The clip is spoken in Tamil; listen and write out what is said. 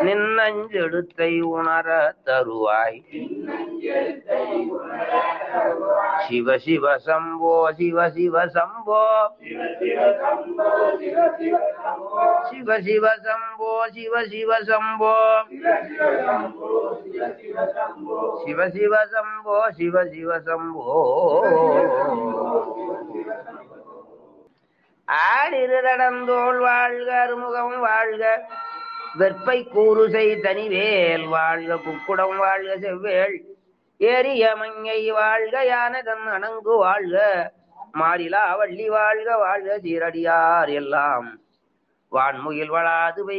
நின்னஞ்செழுத்தை உணர தருவாய் சிவ சிவ சம்போ சிவ சிவ சம்போ சிவ சிவ சம்போ சிவ சிவ சம்போ சிவ சிவ சம்போ சிவ சிவ சம்போ ஆடிரு நடந்தோள் வாழ்க அருமுகம் வாழ்க வெற்பை கூறுசை தனிவேல் வாழ்க குக்குடம் வாழ்க செவ்வேள் ஏரிய மங்கை வாழ்க யானதன் அணங்கு வாழ்க மாறிலா வள்ளி வாழ்க வாழ்க சீரடியார் எல்லாம் வான்முகில் வளாது